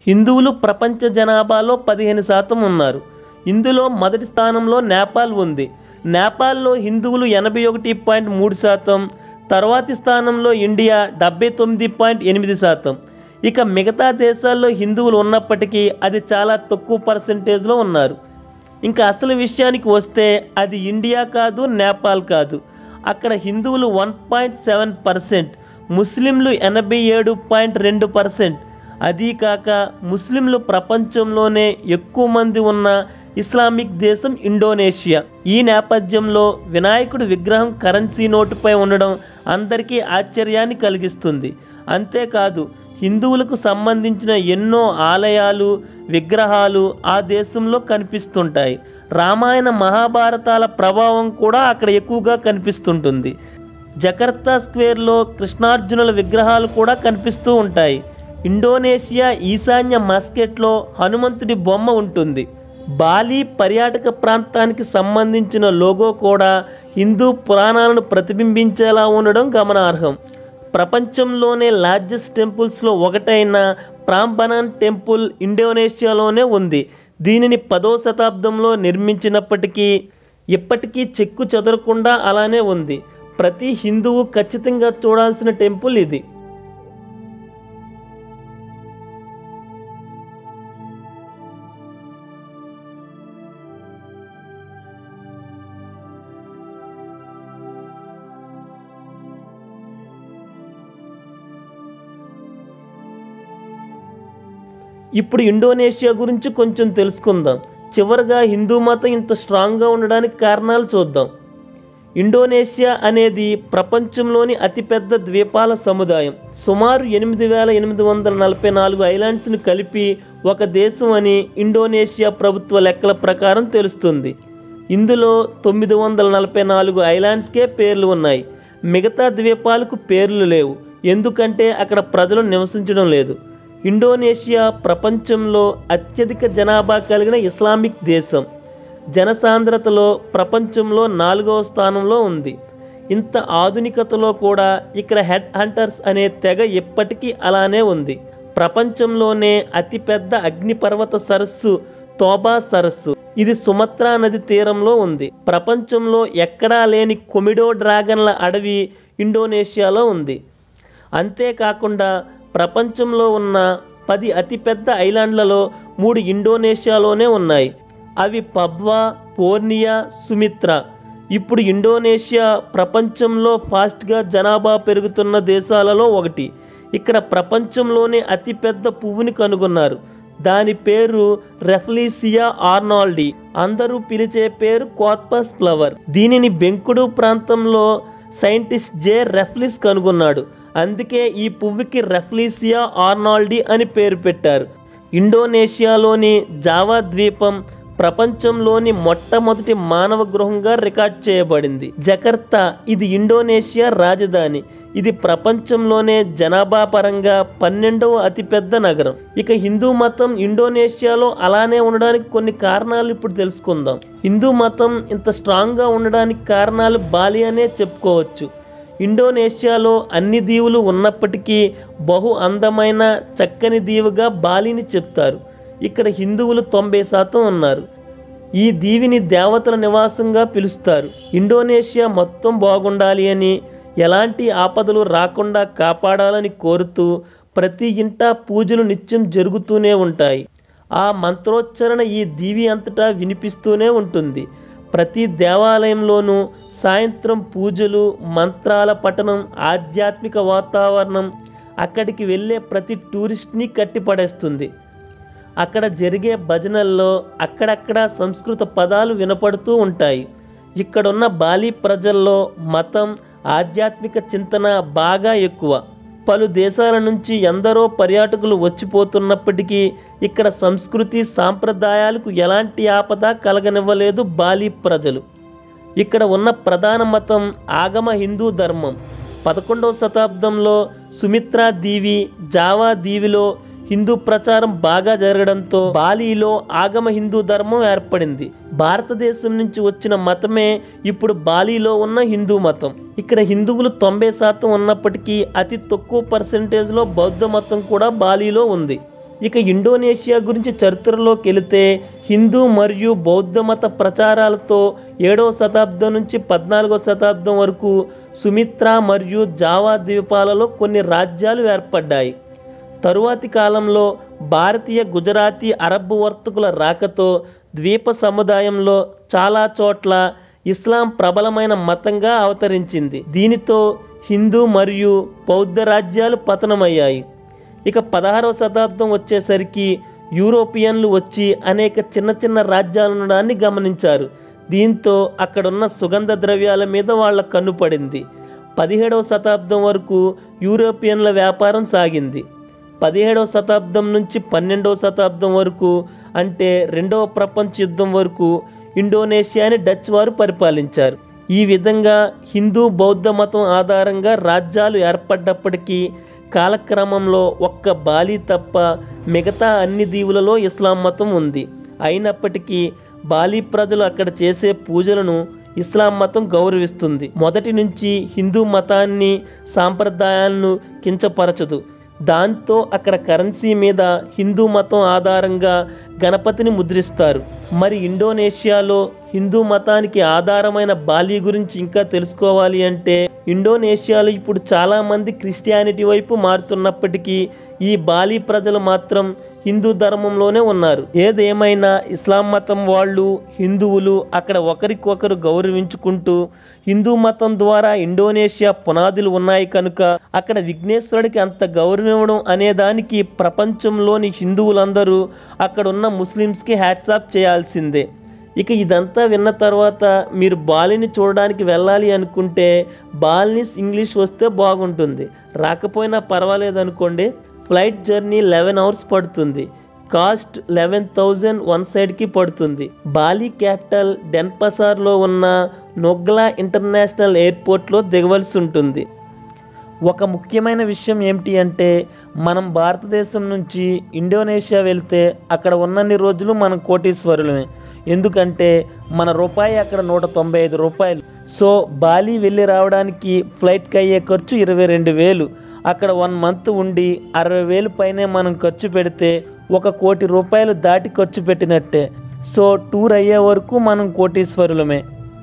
హిందువులు ప్రపంచ జనాభాలో పదిహేను శాతం ఉన్నారు ఇందులో మొదటి స్థానంలో నేపాల్ ఉంది నేపాల్లో హిందువులు ఎనభై ఒకటి పాయింట్ మూడు శాతం తర్వాతి స్థానంలో ఇండియా డెబ్బై తొమ్మిది పాయింట్ ఎనిమిది శాతం ఇక మిగతా దేశాల్లో హిందువులు ఉన్నప్పటికీ అది చాలా తక్కువ పర్సెంటేజ్లో ఉన్నారు ఇంకా అసలు విషయానికి వస్తే అది ఇండియా కాదు నేపాల్ కాదు అక్కడ హిందువులు వన్ పాయింట్ సెవెన్ పర్సెంట్ ముస్లింలు ఎనభై ఏడు పాయింట్ రెండు పర్సెంట్ అదీ కాక ముస్లింలు ప్రపంచంలోనే ఎక్కువ మంది ఉన్న ఇస్లామిక్ దేశం ఇండోనేషియా ఈ నేపథ్యంలో వినాయకుడి విగ్రహం కరెన్సీ నోటుపై ఉండడం అందరికీ ఆశ్చర్యాన్ని కలిగిస్తుంది అంతేకాదు హిందువులకు సంబంధించిన ఎన్నో ఆలయాలు విగ్రహాలు ఆ దేశంలో కనిపిస్తుంటాయి రామాయణ మహాభారతాల ప్రభావం కూడా అక్కడ ఎక్కువగా కనిపిస్తుంటుంది జకర్తా స్క్వేర్లో కృష్ణార్జునుల విగ్రహాలు కూడా కనిపిస్తూ ఉంటాయి ఇండోనేషియా ఈశాన్య మస్కెట్లో హనుమంతుడి బొమ్మ ఉంటుంది బాలి పర్యాటక ప్రాంతానికి సంబంధించిన లోగో కూడా హిందూ పురాణాలను ప్రతిబింబించేలా ఉండడం గమనార్హం ప్రపంచంలోనే లార్జెస్ట్ టెంపుల్స్లో ఒకటైన ప్రాంబనాన్ టెంపుల్ ఇండోనేషియాలోనే ఉంది దీనిని పదో శతాబ్దంలో నిర్మించినప్పటికీ ఇప్పటికీ చెక్కు చెదరకుండా అలానే ఉంది ప్రతి హిందువు ఖచ్చితంగా చూడాల్సిన టెంపుల్ ఇది ఇప్పుడు ఇండోనేషియా గురించి కొంచెం తెలుసుకుందాం చివరగా హిందూ మతం ఇంత స్ట్రాంగ్గా ఉండడానికి కారణాలు చూద్దాం ఇండోనేషియా అనేది ప్రపంచంలోని అతిపెద్ద ద్వీపాల సముదాయం సుమారు ఎనిమిది వేల ఎనిమిది వందల నలభై నాలుగు ఐలాండ్స్ని కలిపి ఒక దేశం అని ఇండోనేషియా ప్రభుత్వ లెక్కల ప్రకారం తెలుస్తుంది ఇందులో తొమ్మిది వందల నలభై నాలుగు ఐలాండ్స్కే పేర్లు ఉన్నాయి మిగతా ద్వీపాలకు పేర్లు లేవు ఎందుకంటే అక్కడ ప్రజలు నివసించడం లేదు ఇండోనేషియా ప్రపంచంలో అత్యధిక జనాభా కలిగిన ఇస్లామిక్ దేశం జనసాంద్రతలో ప్రపంచంలో నాలుగవ స్థానంలో ఉంది ఇంత ఆధునికతలో కూడా ఇక్కడ హెడ్ హంటర్స్ అనే తెగ ఇప్పటికీ అలానే ఉంది ప్రపంచంలోనే అతిపెద్ద అగ్నిపర్వత సరస్సు తోబా సరస్సు ఇది సుమత్రా నది తీరంలో ఉంది ప్రపంచంలో ఎక్కడా లేని కొమిడో డ్రాగన్ల అడవి ఇండోనేషియాలో ఉంది అంతేకాకుండా ప్రపంచంలో ఉన్న పది అతిపెద్ద ఐలాండ్లలో మూడు ఇండోనేషియాలోనే ఉన్నాయి అవి పబ్వా పోర్నియా సుమిత్ర ఇప్పుడు ఇండోనేషియా ప్రపంచంలో ఫాస్ట్గా జనాభా పెరుగుతున్న దేశాలలో ఒకటి ఇక్కడ ప్రపంచంలోనే అతిపెద్ద పువ్వుని కనుగొన్నారు దాని పేరు రెఫ్లీసియా ఆర్నాల్డీ అందరూ పిలిచే పేరు కార్పస్ ఫ్లవర్ దీనిని బెంకుడు ప్రాంతంలో సైంటిస్ట్ జే రెఫ్లిస్ కనుగొన్నాడు అందుకే ఈ పువ్వుకి రెఫ్లీసియా ఆర్నాల్డీ అని పేరు పెట్టారు ఇండోనేషియాలోని జావా ద్వీపం ప్రపంచంలోని మొట్టమొదటి మానవ గృహంగా రికార్డ్ చేయబడింది జకర్తా ఇది ఇండోనేషియా రాజధాని ఇది ప్రపంచంలోనే జనాభా పరంగా పన్నెండవ అతిపెద్ద నగరం ఇక హిందూ మతం ఇండోనేషియాలో అలానే ఉండడానికి కొన్ని కారణాలు ఇప్పుడు తెలుసుకుందాం హిందూ మతం ఇంత స్ట్రాంగ్గా ఉండడానికి కారణాలు బాలి అనే చెప్పుకోవచ్చు ఇండోనేషియాలో అన్ని దీవులు ఉన్నప్పటికీ బహు అందమైన చక్కని దీవుగా బాలిని చెప్తారు ఇక్కడ హిందువులు తొంభై శాతం ఉన్నారు ఈ దీవిని దేవతల నివాసంగా పిలుస్తారు ఇండోనేషియా మొత్తం బాగుండాలి అని ఎలాంటి ఆపదలు రాకుండా కాపాడాలని కోరుతూ ప్రతి ఇంటా పూజలు నిత్యం జరుగుతూనే ఉంటాయి ఆ మంత్రోచ్చరణ ఈ దీవి అంతటా వినిపిస్తూనే ఉంటుంది ప్రతి దేవాలయంలోనూ సాయంత్రం పూజలు మంత్రాల పఠనం ఆధ్యాత్మిక వాతావరణం అక్కడికి వెళ్ళే ప్రతి టూరిస్ట్ని కట్టిపడేస్తుంది అక్కడ జరిగే భజనల్లో అక్కడక్కడ సంస్కృత పదాలు వినపడుతూ ఉంటాయి ఇక్కడున్న బాలి ప్రజల్లో మతం ఆధ్యాత్మిక చింతన బాగా ఎక్కువ పలు దేశాల నుంచి ఎందరో పర్యాటకులు వచ్చిపోతున్నప్పటికీ ఇక్కడ సంస్కృతి సాంప్రదాయాలకు ఎలాంటి ఆపద కలగనివ్వలేదు బాలి ప్రజలు ఇక్కడ ఉన్న ప్రధాన మతం ఆగమ హిందూ ధర్మం పదకొండవ శతాబ్దంలో సుమిత్రా దీవి జావా దీవిలో హిందూ ప్రచారం బాగా జరగడంతో బాలీలో ఆగమ హిందూ ధర్మం ఏర్పడింది భారతదేశం నుంచి వచ్చిన మతమే ఇప్పుడు బాలీలో ఉన్న హిందూ మతం ఇక్కడ హిందువులు తొంభై శాతం ఉన్నప్పటికీ అతి తక్కువ పర్సెంటేజ్లో బౌద్ధ మతం కూడా బాలీలో ఉంది ఇక ఇండోనేషియా గురించి చరిత్రలోకి వెళితే హిందూ మరియు బౌద్ధ మత ప్రచారాలతో ఏడవ శతాబ్దం నుంచి పద్నాలుగవ శతాబ్దం వరకు సుమిత్రా మరియు జావా ద్వీపాలలో కొన్ని రాజ్యాలు ఏర్పడ్డాయి తరువాతి కాలంలో భారతీయ గుజరాతీ అరబ్ వర్తకుల రాకతో ద్వీప సముదాయంలో చాలా చోట్ల ఇస్లాం ప్రబలమైన మతంగా అవతరించింది దీనితో హిందూ మరియు బౌద్ధ రాజ్యాలు పతనమయ్యాయి ఇక పదహారవ శతాబ్దం వచ్చేసరికి యూరోపియన్లు వచ్చి అనేక చిన్న చిన్న రాజ్యాలు ఉండడాన్ని గమనించారు దీంతో అక్కడున్న సుగంధ ద్రవ్యాల మీద వాళ్ళ కన్ను పడింది పదిహేడవ శతాబ్దం వరకు యూరోపియన్ల వ్యాపారం సాగింది పదిహేడవ శతాబ్దం నుంచి పన్నెండవ శతాబ్దం వరకు అంటే రెండవ ప్రపంచ యుద్ధం వరకు ఇండోనేషియాని డచ్ వారు పరిపాలించారు ఈ విధంగా హిందూ బౌద్ధ మతం ఆధారంగా రాజ్యాలు ఏర్పడ్డప్పటికీ కాలక్రమంలో ఒక్క బాలి తప్ప మిగతా అన్ని దీవులలో ఇస్లాం మతం ఉంది అయినప్పటికీ బాలి ప్రజలు అక్కడ చేసే పూజలను ఇస్లాం మతం గౌరవిస్తుంది మొదటి నుంచి హిందూ మతాన్ని సాంప్రదాయాలను కించపరచదు దాంతో అక్కడ కరెన్సీ మీద హిందూ మతం ఆధారంగా గణపతిని ముద్రిస్తారు మరి ఇండోనేషియాలో హిందూ మతానికి ఆధారమైన బాలి గురించి ఇంకా తెలుసుకోవాలి అంటే ఇండోనేషియాలో ఇప్పుడు చాలామంది క్రిస్టియానిటీ వైపు మారుతున్నప్పటికీ ఈ బాలి ప్రజలు మాత్రం హిందూ ధర్మంలోనే ఉన్నారు ఏదేమైనా ఇస్లాం మతం వాళ్ళు హిందువులు అక్కడ ఒకరికొకరు గౌరవించుకుంటూ హిందూ మతం ద్వారా ఇండోనేషియా పునాదులు ఉన్నాయి కనుక అక్కడ విఘ్నేశ్వరుడికి అంత గౌరవం ఇవ్వడం అనే దానికి ప్రపంచంలోని హిందువులందరూ అక్కడ ఉన్న ముస్లిమ్స్కి హ్యాట్సాప్ చేయాల్సిందే ఇక ఇదంతా విన్న తర్వాత మీరు బాలిని చూడడానికి వెళ్ళాలి అనుకుంటే బాల్నిస్ ఇంగ్లీష్ వస్తే బాగుంటుంది రాకపోయినా పర్వాలేదు అనుకోండి ఫ్లైట్ జర్నీ లెవెన్ అవర్స్ పడుతుంది కాస్ట్ లెవెన్ థౌజండ్ వన్ సైడ్కి పడుతుంది బాలి క్యాపిటల్ డెన్పసార్లో ఉన్న నొగ్లా ఇంటర్నేషనల్ ఎయిర్పోర్ట్లో దిగవలసి ఉంటుంది ఒక ముఖ్యమైన విషయం ఏమిటి అంటే మనం భారతదేశం నుంచి ఇండోనేషియా వెళ్తే అక్కడ ఉన్నన్ని రోజులు మనం కోటీశ్వరులమే ఎందుకంటే మన రూపాయి అక్కడ నూట తొంభై ఐదు రూపాయలు సో బాలి వెళ్ళి రావడానికి ఫ్లైట్కి అయ్యే ఖర్చు ఇరవై రెండు వేలు అక్కడ వన్ మంత్ ఉండి అరవై వేలు పైనే మనం ఖర్చు పెడితే ఒక కోటి రూపాయలు దాటి ఖర్చు పెట్టినట్టే సో టూర్ అయ్యే వరకు మనం కోటీశ్వరులమే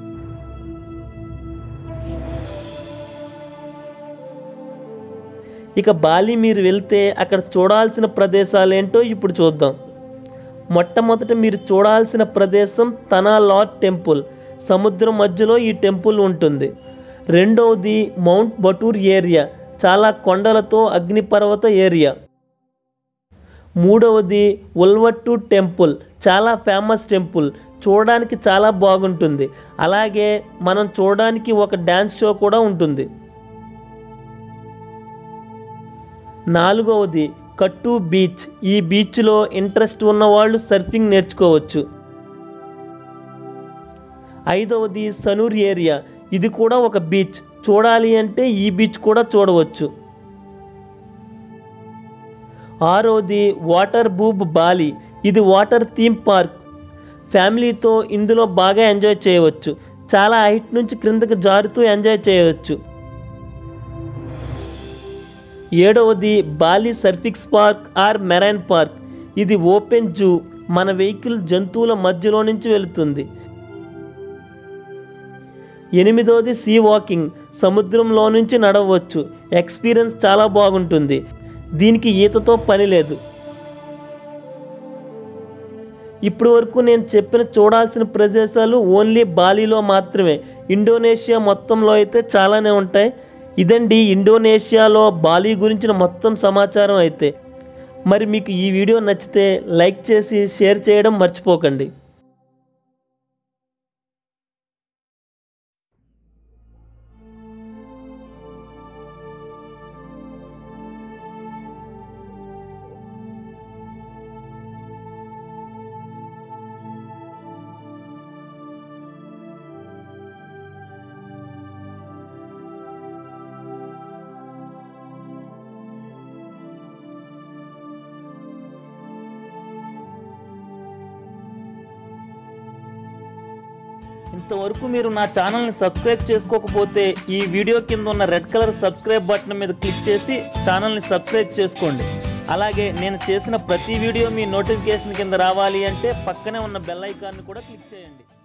ఇక బాలి మీరు వెళ్తే అక్కడ చూడాల్సిన ప్రదేశాలు ఏంటో ఇప్పుడు చూద్దాం మొట్టమొదట మీరు చూడాల్సిన ప్రదేశం తనా లార్డ్ టెంపుల్ సముద్రం మధ్యలో ఈ టెంపుల్ ఉంటుంది రెండవది మౌంట్ బటూర్ ఏరియా చాలా కొండలతో అగ్నిపర్వత ఏరియా మూడవది ఉల్వట్టు టెంపుల్ చాలా ఫేమస్ టెంపుల్ చూడడానికి చాలా బాగుంటుంది అలాగే మనం చూడడానికి ఒక డ్యాన్స్ షో కూడా ఉంటుంది నాలుగవది కట్టు బీచ్ ఈ బీచ్లో ఇంట్రెస్ట్ ఉన్న వాళ్ళు సర్ఫింగ్ నేర్చుకోవచ్చు ఐదవది సనూర్ ఏరియా ఇది కూడా ఒక బీచ్ చూడాలి అంటే ఈ బీచ్ కూడా చూడవచ్చు ఆరోది వాటర్ బూబ్ బాలి ఇది వాటర్ థీమ్ పార్క్ ఫ్యామిలీతో ఇందులో బాగా ఎంజాయ్ చేయవచ్చు చాలా హైట్ నుంచి క్రిందకి జారుతూ ఎంజాయ్ చేయవచ్చు ఏడవది బాలి సర్ఫిక్స్ పార్క్ ఆర్ మెరైన్ పార్క్ ఇది ఓపెన్ జూ మన వెహికల్ జంతువుల మధ్యలో నుంచి వెళుతుంది ఎనిమిదవది సీ వాకింగ్ సముద్రంలో నుంచి నడవచ్చు ఎక్స్పీరియన్స్ చాలా బాగుంటుంది దీనికి ఈతతో పని లేదు ఇప్పటి వరకు నేను చెప్పిన చూడాల్సిన ప్రదేశాలు ఓన్లీ బాలీలో మాత్రమే ఇండోనేషియా మొత్తంలో అయితే చాలానే ఉంటాయి ఇదండి ఇండోనేషియాలో బాలీ గురించిన మొత్తం సమాచారం అయితే మరి మీకు ఈ వీడియో నచ్చితే లైక్ చేసి షేర్ చేయడం మర్చిపోకండి ఇంతవరకు మీరు నా ఛానల్ని సబ్స్క్రైబ్ చేసుకోకపోతే ఈ వీడియో కింద ఉన్న రెడ్ కలర్ సబ్స్క్రైబ్ బటన్ మీద క్లిక్ చేసి ఛానల్ని సబ్స్క్రైబ్ చేసుకోండి అలాగే నేను చేసిన ప్రతి వీడియో మీ నోటిఫికేషన్ కింద రావాలి అంటే పక్కనే ఉన్న బెల్ ఐకాన్ని కూడా క్లిక్ చేయండి